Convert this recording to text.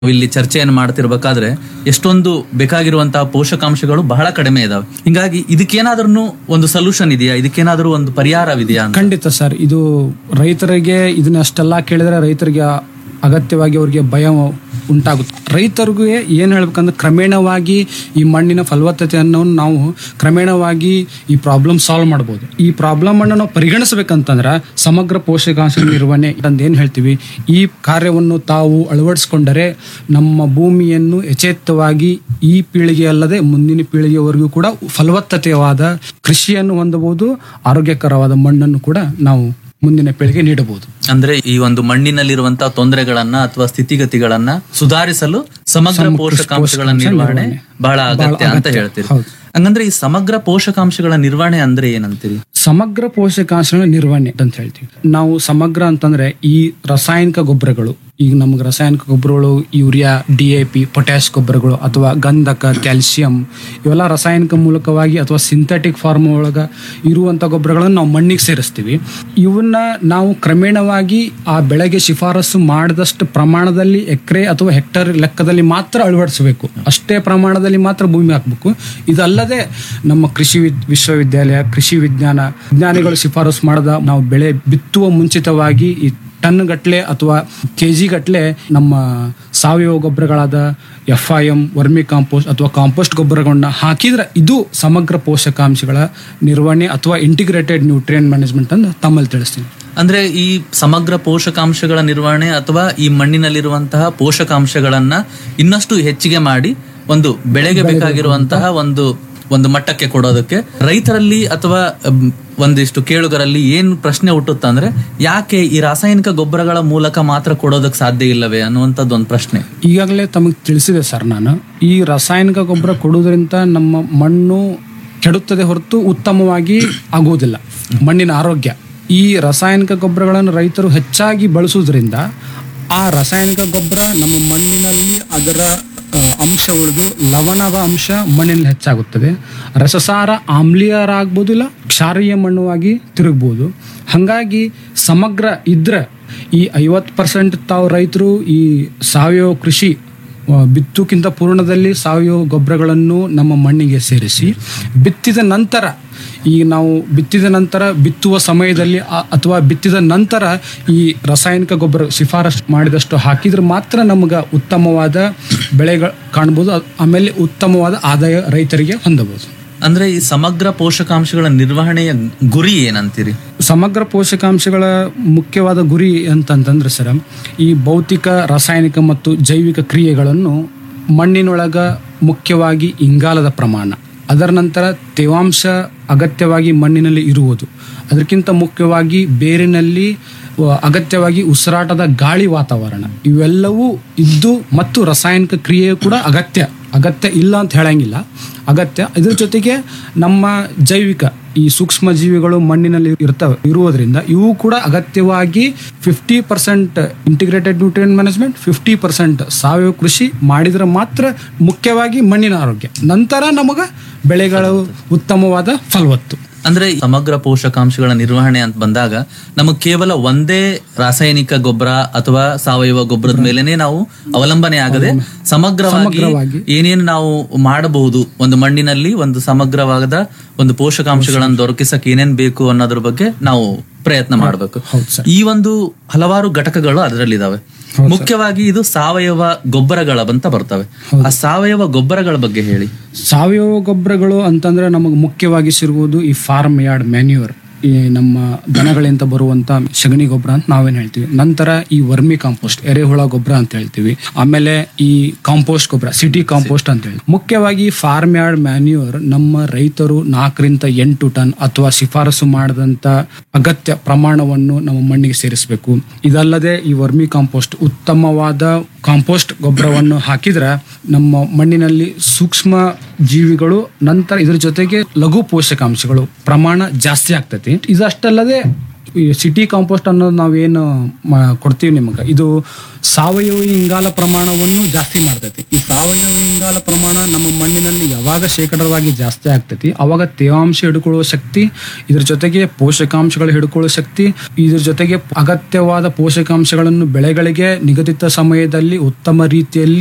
ಇಲ್ಲಿ ಚರ್ಚೆಯನ್ನು ಮಾಡ್ತಿರ್ಬೇಕಾದ್ರೆ ಎಷ್ಟೊಂದು ಬೇಕಾಗಿರುವಂತಹ ಪೋಷಕಾಂಶಗಳು ಬಹಳ ಕಡಿಮೆ ಇದಾವೆ ಹಿಂಗಾಗಿ ಇದಕ್ಕೇನಾದ್ರೂ ಒಂದು ಸೊಲ್ಯೂಷನ್ ಇದೆಯಾ ಇದಕ್ಕೇನಾದ್ರೂ ಒಂದು ಪರಿಹಾರವಿದೆಯಾ ಅಂತ ಖಂಡಿತ ಸರ್ ಇದು ರೈತರಿಗೆ ಇದನ್ನಷ್ಟೆಲ್ಲ ಕೇಳಿದ್ರೆ ರೈತರಿಗೆ ಅಗತ್ಯವಾಗಿ ಅವರಿಗೆ ಭಯ ಉಂಟಾಗುತ್ತೆ ರೈತರಿಗೆ ಏನು ಹೇಳ್ಬೇಕಂದ್ರೆ ಕ್ರಮೇಣವಾಗಿ ಈ ಮಣ್ಣಿನ ಫಲವತ್ತತೆಯನ್ನು ನಾವು ಕ್ರಮೇಣವಾಗಿ ಈ ಪ್ರಾಬ್ಲಮ್ ಸಾಲ್ವ್ ಮಾಡ್ಬೋದು ಈ ಪ್ರಾಬ್ಲಮ್ ಅನ್ನು ನಾವು ಪರಿಗಣಿಸಬೇಕಂತಂದ್ರೆ ಸಮಗ್ರ ಪೋಷಕಾಂಶ ನಿರ್ವಹಣೆ ಅಂತ ಏನು ಹೇಳ್ತೀವಿ ಈ ಕಾರ್ಯವನ್ನು ತಾವು ಅಳವಡಿಸ್ಕೊಂಡರೆ ನಮ್ಮ ಭೂಮಿಯನ್ನು ಯಥೇಚ್ಛವಾಗಿ ಈ ಪೀಳಿಗೆ ಅಲ್ಲದೆ ಮುಂದಿನ ಪೀಳಿಗೆವರೆಗೂ ಕೂಡ ಫಲವತ್ತತೆಯಾದ ಕೃಷಿಯನ್ನು ಹೊಂದಬಹುದು ಆರೋಗ್ಯಕರವಾದ ಮಣ್ಣನ್ನು ಕೂಡ ನಾವು ಮುಂದಿನ ಪೀಳಿಗೆ ನೀಡಬಹುದು ಅಂದ್ರೆ ಈ ಒಂದು ಮಣ್ಣಿನಲ್ಲಿರುವಂತಹ ತೊಂದರೆಗಳನ್ನ ಅಥವಾ ಸ್ಥಿತಿಗತಿಗಳನ್ನ ಸುಧಾರಿಸಲು ಸಮಗ್ರ ಪೋಷಕಾಂಶಗಳ ನಿರ್ವಹಣೆ ಬಹಳ ಅಗತ್ಯ ಅಂತ ಹೇಳ್ತೀರಿ ಹೌದು. ಹಂಗಂದ್ರೆ ಈ ಸಮಗ್ರ ಪೋಷಕಾಂಶಗಳ ನಿರ್ವಹಣೆ ಅಂದ್ರೆ ಏನಂತೀರಿ ಸಮಗ್ರ ಪೋಷಕಾಂಶಗಳ ನಿರ್ವಹಣೆ ಅಂತ ಹೇಳ್ತೀವಿ ನಾವು ಸಮಗ್ರ ಅಂತಂದ್ರೆ ಈ ರಾಸಾಯನಿಕ ಗೊಬ್ಬರಗಳು ಈಗ ನಮ್ಗೆ ರಾಸಾಯನಿಕ ಗೊಬ್ಬರಗಳು urea D A P potash ಗೊಬ್ಬರಗಳು ಅಥವಾ ಗಂಧಕ ಕ್ಯಾಲ್ಸಿಯಂ ಇವೆಲ್ಲ ರಾಸಾಯನಿಕ ಮೂಲಕವಾಗಿ ಅಥವಾ ಸಿಂಥೆಟಿಕ್ ಫಾರ್ಮ್ ಒಳಗ ಇರುವಂತ ಗೊಬ್ಬರಗಳನ್ನು ನಾವು ಮಣ್ಣಿಗೆ ಸೇರಿಸ್ತೀವಿ ಇವನ್ನ ನಾವು ಕ್ರಮೇಣವಾಗಿ ಆ ಬೆಳೆಗೆ ಶಿಫಾರಸು ಮಾಡಿದಷ್ಟು ಪ್ರಮಾಣದಲ್ಲಿ ಎಕರೆ ಅಥವಾ ಹೆಕ್ಟರ್ ಲೆಕ್ಕದಲ್ಲಿ ಮಾತ್ರ ಅಳವಡಿಸಬೇಕು ಅಷ್ಟೇ ಪ್ರಮಾಣದಲ್ಲಿ ಮಾತ್ರ ಭೂಮಿ ಹಾಕಬೇಕು ಇದಲ್ಲದೆ ನಮ್ಮ ಕೃಷಿ ವಿದ್- ವಿಶ್ವವಿದ್ಯಾಲಯ ಕೃಷಿ ವಿಜ್ಞಾನ ವಿಜ್ಞಾನಿಗಳು ಶಿಫಾರಸು ಮಾಡದ ನಾವು ಬೆಳೆ ಬಿತ್ತುವ ಮುಂಚಿತವಾಗಿ ಈ ಟನ್ ಗಟ್ಲೆ ಅಥವಾ ಕೆ ಜಿ ಗಟ್ಲೆ ನಮ್ಮ ಸಾವಯವ ಗೊಬ್ಬರಗಳಾದ F I M vermicompost ಅಥವಾ ಕಾಂಪೋಸ್ಟ್ ಗೊಬ್ಬರಗಳನ್ನ ಹಾಕಿದ್ರೆ ಇದು ಸಮಗ್ರ ಪೋಷಕಾಂಶಗಳ ನಿರ್ವಹಣೆ ಅಥವಾ ಇಂಟಿಗ್ರೇಟೆಡ್ ನ್ಯೂಟ್ರಿಯನ್ ಮ್ಯಾನೇಜ್ಮೆಂಟ್ ಅಂತ ತಮ್ಮಲ್ಲಿ ತಿಳಿಸ್ತೀನಿ ಅಂದ್ರೆ ಈ ಸಮಗ್ರ ಪೋಷಕಾಂಶಗಳ ನಿರ್ವಹಣೆ ಅಥವಾ ಈ ಮಣ್ಣಿನಲ್ಲಿರುವಂತಹ ಪೋಷಕಾಂಶಗಳನ್ನ ಇನ್ನಷ್ಟು ಹೆಚ್ಚಿಗೆ ಮಾಡಿ ಒಂದು ಬೆಳೆಗೆ ಬೇಕಾಗಿರುವಂತಹ ಒಂದು ಒಂದು ಮಟ್ಟಕ್ಕೆ ಕೊಡೋದಕ್ಕೆ ರೈತರಲ್ಲಿ ಅಥವಾ ಅಮ್, ಒಂದಿಷ್ಟು ಕೇಳುಗರಲ್ಲಿ ಏನ್ ಪ್ರಶ್ನೆ ಹುಟ್ಟುತ್ತ ಅಂದ್ರೆ ಯಾಕೆ ಈ ರಾಸಾಯನಿಕ ಗೊಬ್ಬರಗಳ ಮೂಲಕ ಮಾತ್ರ ಕೊಡೋದಕ್ಕೆ ಸಾಧ್ಯ ಇಲ್ಲವೇ ಅನ್ನುವಂಥದ್ದು ಒಂದು ಪ್ರಶ್ನೆ ಈಗಾಗಲೇ ತಮಗೆ ತಿಳಿಸಿದೆ ಸರ್ ನಾನು ಈ ರಾಸಾಯನಿಕ ಗೊಬ್ಬರ ಕೊಡುವುದರಿಂದ ನಮ್ಮ ಮಣ್ಣು ಕೆಡುತ್ತದೆ ಹೊರತು ಉತ್ತಮವಾಗಿ ಆಗುವುದಿಲ್ಲ ಮಣ್ಣಿನ ಆರೋಗ್ಯ ಈ ರಾಸಾಯನಿಕ ಗೊಬ್ಬರಗಳನ್ನು ರೈತರು ಹೆಚ್ಚಾಗಿ ಬಳಸುವುದರಿಂದ ಆ ರಾಸಾಯನಿಕ ಗೊಬ್ಬರ ನಮ್ಮ ಮಣ್ಣಿನಲ್ಲಿ ಅದರ ಆ, ಅಂಶ ಉಳಿದು ಲವಣದ ಅಂಶ ಮಣ್ಣಿನಲ್ಲಿ ಹೆಚ್ಚಾಗುತ್ತದೆ ರಸಸಾರ ಆಮ್ಲೀಯರಾಗ್ಬೋದು ಇಲ್ಲ ಕ್ಷಾರೀಯ ಮಣ್ಣುವಾಗಿ ತಿರುಗ್ಬೋದು ಹಾಗಾಗಿ ಸಮಗ್ರ ಇದ್ರೆ ಈ ಐವತ್ತು ಪರ್ಸೆಂಟ್ ತಾವು ರೈತರು ಈ ಸಾವಯವ ಕೃಷಿ ಆ, ಬಿತ್ತುಕ್ಕಿಂತ ಪೂರ್ಣದಲ್ಲಿ ಸಾವಯವ ಗೊಬ್ಬರಗಳನ್ನು ನಮ್ಮ ಮಣ್ಣಿಗೆ ಸೇರಿಸಿ ಬಿತ್ತಿದ ನಂತರ ಈ ನಾವು ಬಿತ್ತಿದ ನಂತರ ಬಿತ್ತುವ ಸಮಯದಲ್ಲಿ ಆ- ಅಥವಾ ಬಿತ್ತಿದ ನಂತರ ಈ ರಾಸಾಯನಿಕ ಗೊಬ್ಬರ ಶಿಫಾರಸು ಮಾಡಿದಷ್ಟು ಹಾಕಿದ್ರೆ ಮಾತ್ರ ನಮಗೆ ಉತ್ತಮವಾದ ಬೆಳೆಗಳು ಕಾಣ್ಬೋದು ಆ- ಆಮೇಲೆ ಉತ್ತಮವಾದ ಆದಾಯ ರೈತರಿಗೆ ಹೊಂದಬಹುದು ಅಂದ್ರೆ ಈ ಸಮಗ್ರ ಪೋಷಕಾಂಶಗಳ ನಿರ್ವಹಣೆಯ ಗುರಿ ಏನಂತೀರಿ ಸಮಗ್ರ ಪೋಷಕಾಂಶಗಳ ಮುಖ್ಯವಾದ ಗುರಿ ಅಂತಂತಂದ್ರೆ ಸರ್ ಈ ಭೌತಿಕ ರಾಸಾಯನಿಕ ಮತ್ತು ಜೈವಿಕ ಕ್ರಿಯೆಗಳನ್ನು ಮಣ್ಣಿನೊಳಗ ಮುಖ್ಯವಾಗಿ ಇಂಗಾಲದ ಪ್ರಮಾಣ ಅದರ ನಂತರ ತೇವಾಂಶ ಅಗತ್ಯವಾಗಿ ಮಣ್ಣಿನಲ್ಲಿ ಇರುವುದು ಅದಕ್ಕಿಂತ ಮುಖ್ಯವಾಗಿ ಬೇರಿನಲ್ಲಿ ವ- ಅಗತ್ಯವಾಗಿ ಉಸಿರಾಟದ ಗಾಳಿ ವಾತಾವರಣ ಇವೆಲ್ಲವೂ ಇದ್ದು ಮತ್ತು ರಾಸಾಯನಿಕ ಕ್ರಿಯೆ ಕೂಡ ಅಗತ್ಯ ಅಗತ್ಯ ಇಲ್ಲ ಅಂತ ಹೇಳಂಗಿಲ್ಲ ಅಗತ್ಯ ಇದ್ರ ಜೊತೆಗೆ ನಮ್ಮ ಜೈವಿಕ ಈ ಸೂಕ್ಷ್ಮ ಜೀವಿಗಳು ಮಣ್ಣಿನಲ್ಲಿ ಇರ್ತವೆ ಇರುವುದರಿಂದ ಇವು ಕೂಡ ಅಗತ್ಯವಾಗಿ fifty percent integrated nutrient management fifty percent ಸಾವಯವ ಕೃಷಿ ಮಾಡಿದ್ರೆ ಮಾತ್ರ ಮುಖ್ಯವಾಗಿ ಮಣ್ಣಿನ ಆರೋಗ್ಯ ನಂತರ ನಮಗೆ ಬೆಳೆಗಳು ಉತ್ತಮವಾದ ಫಲವತ್ತು ಅಂದ್ರೆ ಈ ಸಮಗ್ರ ಪೋಷಕಾಂಶಗಳ ನಿರ್ವಹಣೆ ಅಂತ ಬಂದಾಗ ನಮಗೆ ಕೇವಲ ಒಂದೇ ರಾಸಾಯನಿಕ ಗೊಬ್ಬರ ಅಥವಾ ಸಾವಯವ ಗೊಬ್ಬರದ ಮೇಲೆನೆ ನಾವು ಅವಲಂಬನೆ ಆಗದೆ ಸಮಗ್ರವಾಗಿ ಸಮಗ್ರವಾಗಿ. ಏನೇನು ನಾವು ಮಾಡಬಹುದು ಒಂದು ಮಣ್ಣಿನಲ್ಲಿ ಒಂದು ಸಮಗ್ರವಾದ ಒಂದು ಪೋಷಕಾಂಶಗಳನ್ನು ದೊರಕಿಸಕ್ಕೆ ಏನೇನ್ ಬೇಕು ಅನ್ನೋದ್ರ ಬಗ್ಗೆ ನಾವು ಪ್ರಯತ್ನ ಮಾಡಬೇಕು ಹೌದು ಸರ್ ಈ ಒಂದು ಹಲವಾರು ಘಟಕಗಳು ಅದರಲ್ಲಿದಾವೆ ಮುಖ್ಯವಾಗಿ ಇದು ಸಾವಯವ ಗೊಬ್ಬರಗಳ ಅಂತ ಬರ್ತವೆ ಆ ಸಾವಯವ ಗೊಬ್ಬರಗಳ ಬಗ್ಗೆ ಹೇಳಿ ಸಾವಯವ ಗೊಬ್ಬರಗಳು ಅಂತಂದ್ರೆ ನಮಗೆ ಮುಖ್ಯವಾಗಿ ಸಿಗುವುದು ಈ ಫಾರ್ಮ್ ಯಾರ್ಡ್ ಮ್ಯಾನ್ಯೂರ್ ಈ ನಮ್ಮ ದನಗಳಿಂದ ಬರುವಂತ ಸಗಣಿ ಗೊಬ್ಬರ ಅಂತ ನಾವೇನ್ ಹೇಳ್ತೀವಿ ನಂತರ ಈ ವರ್ಮಿ ಕಾಂಪೋಸ್ಟ್ ಎರೆಹುಳ ಗೊಬ್ಬರ ಅಂತ ಹೇಳ್ತೀವಿ ಆಮೇಲೆ ಈ ಕಾಂಪೋಸ್ಟ್ ಗೊಬ್ಬರ ಸಿಟಿ ಕಾಂಪೋಸ್ಟ್ ಅಂತ ಹೇಳಿ ಮುಖ್ಯವಾಗಿ ಫಾರ್ಮ್ ಯಾರ್ಡ್ ಮ್ಯಾನ್ಯೂರ್ ನಮ್ಮ ರೈತರು ನಾಲ್ಕರಿಂದ ಎಂಟು ಟನ್ ಅಥವಾ ಶಿಫಾರಸು ಮಾಡದಂತ ಅಗತ್ಯ ಪ್ರಮಾಣವನ್ನು ನಮ್ಮ ಮಣ್ಣಿಗೆ ಸೇರಿಸಬೇಕು ಇದಲ್ಲದೆ ಈ ವರ್ಮಿ ಕಾಂಪೋಸ್ಟ್ ಉತ್ತಮವಾದ ಕಾಂಪೋಸ್ಟ್ ಗೊಬ್ಬರವನ್ನು ಹಾಕಿದ್ರೆ ನಮ್ಮ ಮಣ್ಣಿನಲ್ಲಿ ಸೂಕ್ಷ್ಮ ಜೀವಿಗಳು ನಂತರ ಇದ್ರ ಜೊತೆಗೆ ಲಘು ಪೋಷಕಾಂಶಗಳು ಪ್ರಮಾಣ ಜಾಸ್ತಿ ಆಗ್ತೈತಿ ಇದಷ್ಟಲ್ಲದೆ ಈ ಸಿಟಿ ಕಾಂಪೋಸ್ಟ್ ಅನ್ನೋದು ನಾವೇನು ಮ- ಕೊಡ್ತೀವಿ ನಿಮಗೆ ಇದು ಸಾವಯವ ಇಂಗಾಲ ಪ್ರಮಾಣವನ್ನು ಜಾಸ್ತಿ ಮಾಡ್ತೈತಿ ಈ ಸಾವಯವ ಇಂಗಾಲ ಪ್ರಮಾಣ ನಮ್ಮ ಮಣ್ಣಿನಲ್ಲಿ ಯಾವಾಗ ಶೇಕಡವಾಗಿ ಜಾಸ್ತಿ ಆಗ್ತೈತಿ ಅವಾಗ ತೇವಾಂಶ ಹಿಡ್ಕೊಳ್ಳುವ ಶಕ್ತಿ ಇದ್ರ ಜೊತೆಗೆ ಪೋಷಕಾಂಶಗಳು ಹಿಡ್ಕೊಳ್ಳೋ ಶಕ್ತಿ ಇದ್ರ ಜೊತೆಗೆ ಅಗತ್ಯವಾದ ಪೋಷಕಾಂಶಗಳನ್ನು ಬೆಳೆಗಳಿಗೆ ನಿಗದಿತ ಸಮಯದಲ್ಲಿ ಉತ್ತಮ ರೀತಿಯಲ್ಲಿ